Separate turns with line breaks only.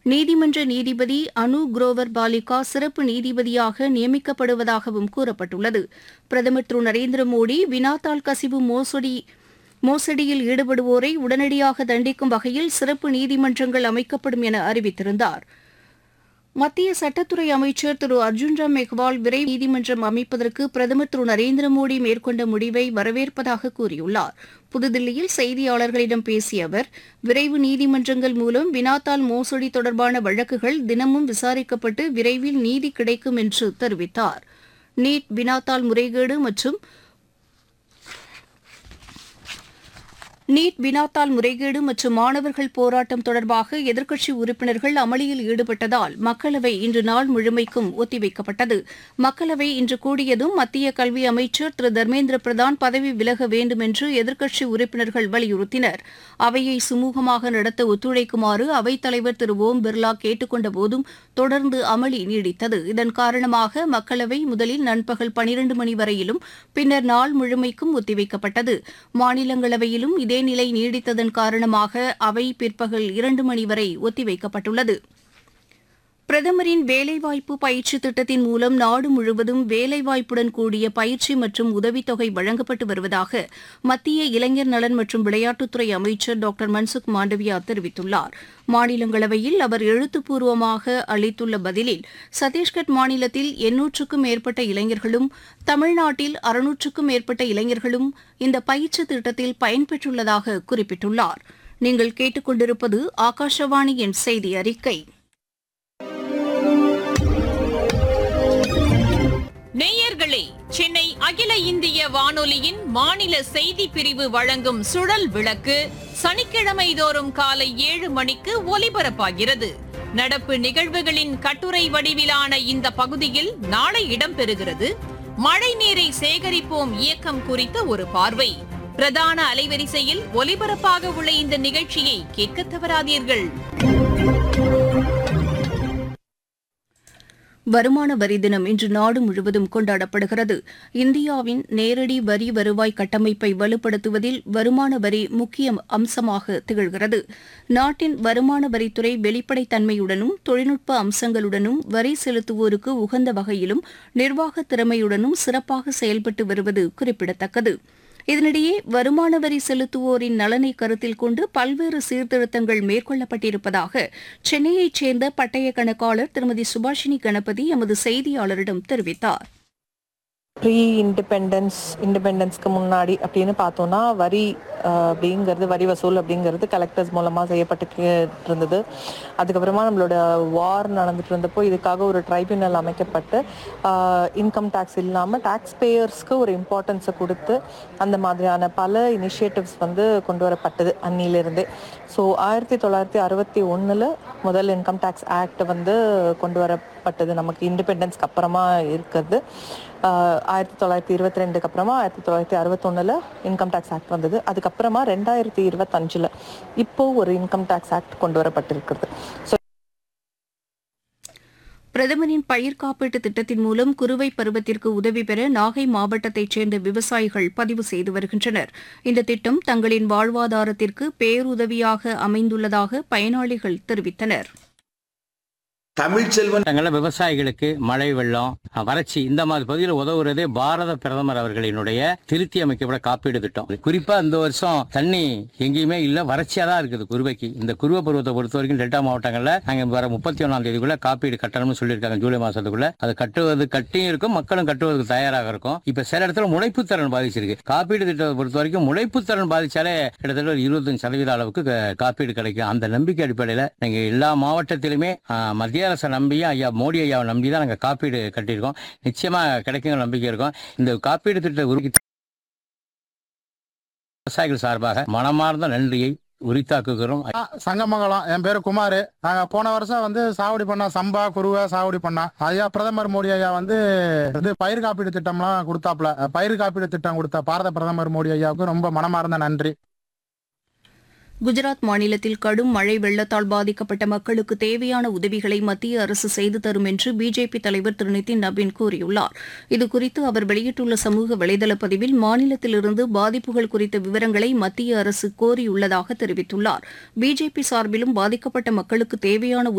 நீதிமன்ற நீதிபதி அனு குரோவர் பாலிகா சிறப்பு நீதிபதியாக நியமிக்கப்படுவதாகவும் கூறப்பட்டுள்ளது பிரதமர் திரு நரேந்திர மோடி வினாத்தாள் கசிவு மோசடி மோசடியில் ஈடுபடுவோரை உடனடியாக தண்டிக்கும் வகையில் சிறப்பு நீதிமன்றங்கள் அமைக்கப்படும் என அறிவித்திருந்தார் மத்திய சட்டத்துறை அமைச்சர் திரு அர்ஜுன் ராம் மெஹ்வால் விரைவு நீதிமன்றம் அமைப்பதற்கு பிரதமர் திரு நரேந்திர மோடி மேற்கொண்ட முடிவை வரவேற்பதாக கூறியுள்ளார் புதுதில்லியில் செய்தியாளர்களிடம் பேசிய அவர் விரைவு நீதிமன்றங்கள் மூலம் வினாத்தாள் மோசடி தொடர்பான வழக்குகள் தினமும் விசாரிக்கப்பட்டு விரைவில் நீதி கிடைக்கும் என்று தெரிவித்தார் நீட் வினாத்தாள் முறைகேடு மற்றும் நீட் வினாத்தாள் முறைகேடு மற்றும் மாணவர்கள் போராட்டம் தொடர்பாக எதிர்க்கட்சி உறுப்பினர்கள் அமளியில் ஈடுபட்டதால் மக்களவை இன்று நாள் முழுமைக்கும் ஒத்திவைக்கப்பட்டது மக்களவை இன்று கூடியதும் மத்திய கல்வி அமைச்சர் திரு தர்மேந்திர பிரதான் பதவி விலக வேண்டும் என்று எதிர்க்கட்சி உறுப்பினர்கள் வலியுறுத்தினர் அவையை சுமூகமாக நடத்த ஒத்துழைக்குமாறு அவைத்தலைவர் திரு ஓம் பிர்லா கேட்டுக்கொண்ட போதும் தொடர்ந்து அமளி நீடித்தது இதன் காரணமாக மக்களவை முதலில் நண்பகல் பனிரண்டு மணி வரையிலும் பின்னர் நாள் முழுமைக்கும் ஒத்திவைக்கப்பட்டது மாநிலங்களவையிலும் இதே நிலை நீடித்ததன் காரணமாக அவை பிற்பகல் இரண்டு மணி வரை ஒத்திவைக்கப்பட்டுள்ளது பிரதமரின் வேலைவாய்ப்பு பயிற்சி திட்டத்தின் மூலம் நாடு முழுவதும் வேலைவாய்ப்புடன் கூடிய பயிற்சி மற்றும் உதவித்தொகை வழங்கப்பட்டு வருவதாக மத்திய இளைஞர் நலன் மற்றும் விளையாட்டுத்துறை அமைச்சர் டாக்டர் மன்சுக் மாண்டவியா தெரிவித்துள்ளார் மாநிலங்களவையில் அவர் எழுத்துப்பூர்வமாக அளித்துள்ள பதிலில் சத்தீஸ்கர் மாநிலத்தில் எண்ணூற்றுக்கும் மேற்பட்ட இளைஞர்களும் தமிழ்நாட்டில் அறுநூற்றுக்கும் மேற்பட்ட இளைஞர்களும் இந்த பயிற்சி திட்டத்தில் பயன்பெற்றுள்ளதாக குறிப்பிட்டுள்ளார் நீங்கள் கேட்டுக்கொண்டிருப்பது ஆகாஷவாணியின் செய்தி அறிக்கை
நேயர்களே சென்னை அகில இந்திய வானொலியின் மாநில செய்தி பிரிவு வழங்கும் சுழல் விளக்கு சனிக்கிழமை தோறும் காலை ஏழு மணிக்கு ஒலிபரப்பாகிறது நடப்பு நிகழ்வுகளின் கட்டுரை வடிவிலான இந்த பகுதியில் நாளை இடம்பெறுகிறது மழை நீரை சேகரிப்போம் இயக்கம் குறித்த ஒரு பார்வை பிரதான அலைவரிசையில் ஒலிபரப்பாக உள்ள இந்த நிகழ்ச்சியை கேட்க தவறாதீர்கள்
வருமான வரி தினம் இன்று நாடு முழுவதும் கொண்டாடப்படுகிறது இந்தியாவின் நேரடி வரி வருவாய் கட்டமைப்பை வலுப்படுத்துவதில் வருமான வரி முக்கிய அம்சமாக திகழ்கிறது நாட்டின் வருமான வரித்துறை வெளிப்படைத்தன்மையுடனும் தொழில்நுட்ப அம்சங்களுடனும் வரி செலுத்துவோருக்கு உகந்த வகையிலும் நிர்வாக திறமையுடனும் சிறப்பாக செயல்பட்டு வருவது குறிப்பிடத்தக்கது இதனிடையே வருமான வரி செலுத்துவோரின் நலனை கருத்தில் கொண்டு பல்வேறு சீர்திருத்தங்கள் மேற்கொள்ளப்பட்டிருப்பதாக சென்னையைச் சேர்ந்த பட்டய கணக்காளர் திருமதி சுபாஷினி கணபதி எமது செய்தியாளரிடம் தெரிவித்தார்
ப்ரீ இண்டிபெண்டன்ஸ் இண்டிபெண்டன்ஸ்க்கு முன்னாடி அப்படின்னு பார்த்தோம்னா வரி அஹ், அப்படிங்கிறது வரி வசூல் அப்படிங்கிறது கலெக்டர்ஸ் மூலமாக செய்யப்பட்டு இருந்தது அதுக்கப்புறமா நம்மளோட வார் நடந்துட்டு இருந்தப்போ இதுக்காக ஒரு ட்ரைபியூனல் அமைக்கப்பட்டு இன்கம் டேக்ஸ் இல்லாமல் டேக்ஸ் பேயர்ஸ்க்கு ஒரு இம்பார்ட்டன்ஸை கொடுத்து அந்த மாதிரியான பல இனிஷியேட்டிவ்ஸ் வந்து கொண்டு வரப்பட்டது அன்னிலிருந்தே ஸோ ஆயிரத்தி தொள்ளாயிரத்தி அறுபத்தி ஒன்றில் முதல் இன்கம் டேக்ஸ் ஆக்ட் வந்து கொண்டு வரப்பட்டது நமக்கு இண்டிபெண்டன்ஸ்க்கு அப்புறமா இருக்கிறது ஆஹ் ஆயிரத்தி தொள்ளாயிரத்தி இருபத்தி ரெண்டுக்கு அப்புறமா ஆயிரத்தி தொள்ளாயிரத்தி அறுபத்தொன்னுல இன்கம் டேக்ஸ் ஆக்ட் வந்தது அதுக்கப்புறமா ரெண்டாயிரத்தி இருபத்தஞ்சில் இப்போ ஒரு இன்கம் டேக்ஸ் ஆக்ட் கொண்டு வரப்பட்டிருக்கிறது ஸோ
பிரதமரின் பயிர் காப்பீட்டு திட்டத்தின் மூலம் குறுவை பருவத்திற்கு உதவி பெற நாகை மாவட்டத்தைச் சேர்ந்த விவசாயிகள் பதிவு செய்து வருகின்றனர் இந்த திட்டம் தங்களின் வாழ்வாதாரத்திற்கு பேருதவியாக அமைந்துள்ளதாக பயனாளிகள் தெரிவித்தனர்
தமிழ்ச்செல்வன்
தங்கள விவசாயிகளுக்கு மழை வெள்ளம் அஹ், வறட்சி இந்த மாதிரி பகுதியில் உதவுறதே பாரத பிரதமர் அவர்களினுடைய திருத்தி அமைக்கப்பட காப்பீடு திட்டம் குறிப்பா இந்த வருஷம் தண்ணி எங்கேயுமே இல்ல வறட்சியா தான் இருக்குது குருவைக்கு இந்த குருவ பருவத்தை பொறுத்த வரைக்கும் டெல்டா மாவட்டங்கள்ல நாங்க வர முப்பத்தி ஒன்னாம் தேதிக்குள்ள காப்பீடு கட்டணும்னு சொல்லியிருக்காங்க ஜூலை மாசத்துக்குள்ள அது கட்டுவது கட்டியும் இருக்கும் மக்களும் கட்டுவதற்கு தயாராக இருக்கும் இப்ப சில இடத்துல முளைப்பு திறன் பாதிச்சிருக்கு காப்பீடு திட்டத்தை பொறுத்த வரைக்கும் முளைப்பு திறன் பாதிச்சாலே கிட்டத்தட்ட ஒரு இருபத்தஞ்சு சதவீத அளவுக்கு க- காப்பீடு கிடைக்கும் அந்த நம்பிக்கை அடிப்படையில் நாங்க எல்லா மாவட்டத்திலுமே ஆஹ், மத்திய அரசை நம்பியும் ஐயா மோடி ஐயாவை நம்பி தான் நாங்க காப்பீடு கட்டியிருக்கோம் நிச்சயமா கிடைக்குங்கிற நம்பிக்கை இருக்கும் இந்த காப்பீடு திட்ட உருவாக்கி விவசாயிகள் சார்பாக மனமார்ந்த நன்றியை உரித்தாக்குகிறோம்
ஆ, சங்கமங்கலம் என் பேரு குமார் நாங்க போன வருஷம் வந்து சாகுடி பண்ணோம் சம்பா குருவை சாகுடி பண்ணோம் ஐயா பிரதமர் மோடி ஐயா வந்து இது பயிர் காப்பீடு திட்டம்லாம் கொடுத்தாப்ல பயிர் காப்பீடு திட்டம் கொடுத்த பாரத பிரதமர் மோடி ஐயாவுக்கு ரொம்ப மனமார்ந்த நன்றி
குஜராத் மாநிலத்தில் கடும் மழை வெள்ளத்தால் பாதிக்கப்பட்ட மக்களுக்கு தேவையான உதவிகளை மத்திய அரசு செய்து தரும் என்று பிஜேபி தலைவர் திரு நிதின் நபீன் கூறியுள்ளார் இதுகுறித்து அவர் வெளியிட்டுள்ள சமூக வலைதள பதிவில் மாநிலத்திலிருந்து பாதிப்புகள் குறித்த விவரங்களை மத்திய அரசு கோரியுள்ளதாக தெரிவித்துள்ளார் பிஜேபி சார்பிலும் பாதிக்கப்பட்ட மக்களுக்கு தேவையான